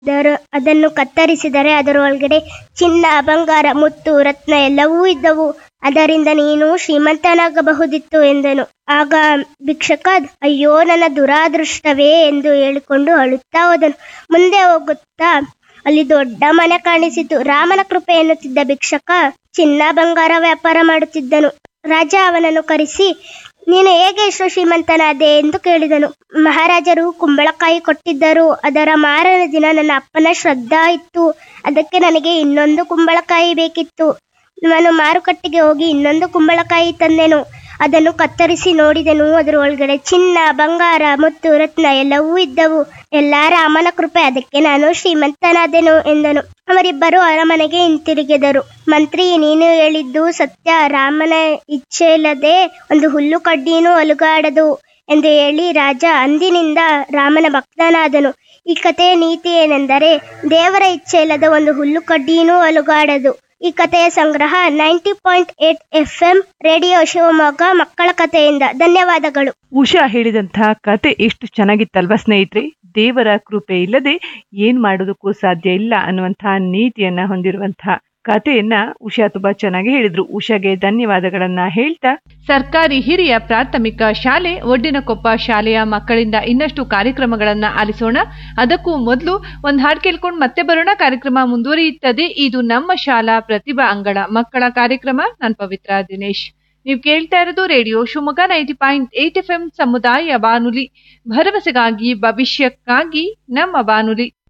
ಅದರ ಅದನ್ನು ಕತ್ತರಿಸಿದರೆ ಅದರೊಳಗಡೆ ಚಿನ್ನ ಬಂಗಾರ ಮುತ್ತು ರತ್ನ ಎಲ್ಲವೂ ಇದ್ದವು ಅದರಿಂದ ನೀನು ಶ್ರೀಮಂತನಾಗಬಹುದಿತ್ತು ಎಂದನು ಆಗ ಭಿಕ್ಷಕ ಅಯ್ಯೋ ನನ್ನ ದುರಾದೃಷ್ಟವೇ ಎಂದು ಹೇಳಿಕೊಂಡು ಅಳುತ್ತಾ ಹೋದನು ಮುಂದೆ ಹೋಗುತ್ತಾ ಅಲ್ಲಿ ದೊಡ್ಡ ಮನೆ ಕಾಣಿಸಿತು ರಾಮನ ಕೃಪೆ ಎನ್ನುತ್ತಿದ್ದ ಭಿಕ್ಷಕ ಚಿನ್ನ ಬಂಗಾರ ವ್ಯಾಪಾರ ಮಾಡುತ್ತಿದ್ದನು ರಾಜ ಅವನನ್ನು ಕರೆಸಿ ನೀನು ಹೇಗೆ ಇಷ್ಟು ಶ್ರೀಮಂತನಾದೆ ಎಂದು ಕೇಳಿದನು ಮಹಾರಾಜರು ಕುಂಬಳಕಾಯಿ ಕೊಟ್ಟಿದ್ದರು ಅದರ ಮಾರನೇ ದಿನ ನನ್ನ ಅಪ್ಪನ ಶ್ರದ್ಧಾ ಇತ್ತು ಅದಕ್ಕೆ ನನಗೆ ಇನ್ನೊಂದು ಕುಂಬಳಕಾಯಿ ಬೇಕಿತ್ತು ನಾನು ಮಾರುಕಟ್ಟೆಗೆ ಹೋಗಿ ಇನ್ನೊಂದು ಕುಂಬಳಕಾಯಿ ತಂದೆನು ಅದನ್ನು ಕತ್ತರಿಸಿ ನೋಡಿದೆನು ಅದರ ಒಳಗಡೆ ಚಿನ್ನ ಬಂಗಾರ ಮತ್ತು ರತ್ನ ಎಲ್ಲವೂ ಇದ್ದವು ಎಲ್ಲ ರಾಮನ ಕೃಪೆ ಅದಕ್ಕೆ ನಾನು ಶ್ರೀಮಂತನಾದೆನು ಎಂದನು ಅವರಿಬ್ಬರು ಅರಮನೆಗೆ ಹಿಂತಿರುಗಿದರು ಮಂತ್ರಿ ನೀನು ಹೇಳಿದ್ದು ಸತ್ಯ ರಾಮನ ಇಚ್ಛೆ ಇಲ್ಲದೆ ಒಂದು ಹುಲ್ಲು ಕಡ್ಡಿನೂ ಅಲುಗಾಡದು ಎಂದು ಹೇಳಿ ರಾಜ ಅಂದಿನಿಂದ ರಾಮನ ಭಕ್ತನಾದನು ಈ ಕಥೆಯ ನೀತಿ ಏನೆಂದರೆ ದೇವರ ಇಚ್ಛೆ ಇಲ್ಲದ ಒಂದು ಹುಲ್ಲು ಕಡ್ಡಿನೂ ಅಲುಗಾಡದು ಈ ಕಥೆಯ ಸಂಗ್ರಹ ninety point eight F M radio Shivamogga ಮಕ್ಕಳ ಕಥೆಯಿಂದ ಧನ್ಯವಾದಗಳು ಉಷಾ ಹೇಳಿದಂತಹ ಕತೆ ಎಷ್ಟು ಚೆನ್ನಾಗಿತ್ತಲ್ವಾ ಸ್ನೇಹಿತರೆ ದೇವರ ಕೃಪೆ ಇಲ್ಲದೆ ಏನ್ ಮಾಡೋದಕ್ಕೂ ಸಾಧ್ಯ ಇಲ್ಲ ಅನ್ನುವಂತಹ ನೀತಿಯನ್ನ ಹೊಂದಿರುವಂತಹ ಕಥೆಯನ್ನ ಉಷಾ ತುಂಬಾ ಚೆನ್ನಾಗಿ ಹೇಳಿದ್ರು ಉಷಾಗೆ ಧನ್ಯವಾದಗಳನ್ನ ಹೇಳ್ತಾ ಸರ್ಕಾರಿ ಹಿರಿಯ ಪ್ರಾಥಮಿಕ ಶಾಲೆ ಒಡ್ಡಿನಕೊಪ್ಪ ಶಾಲೆಯ ಮಕ್ಕಳಿಂದ ಇನ್ನಷ್ಟು ಕಾರ್ಯಕ್ರಮಗಳನ್ನ ಆಲಿಸೋಣ ಅದಕ್ಕೂ ಮೊದಲು ಒಂದ್ ಹಾಡು ಕೇಳ್ಕೊಂಡು ಮತ್ತೆ ಬರೋಣ ಕಾರ್ಯಕ್ರಮ ಮುಂದುವರಿಯುತ್ತದೆ ಇದು ನಮ್ಮ ಶಾಲಾ ಪ್ರತಿಭಾ ಅಂಗಳ ಮಕ್ಕಳ ಕಾರ್ಯಕ್ರಮ ನಾನ್ ಪವಿತ್ರ ದಿನೇಶ್ ನೀವು ಕೇಳ್ತಾ ಇರೋದು radio Shivamogga ninety point eight F M ಸಮುದಾಯ ಬಾನುಲಿ ಭರವಸೆಗಾಗಿ ಭವಿಷ್ಯಕ್ಕಾಗಿ ನಮ್ಮ ಬಾನುಲಿ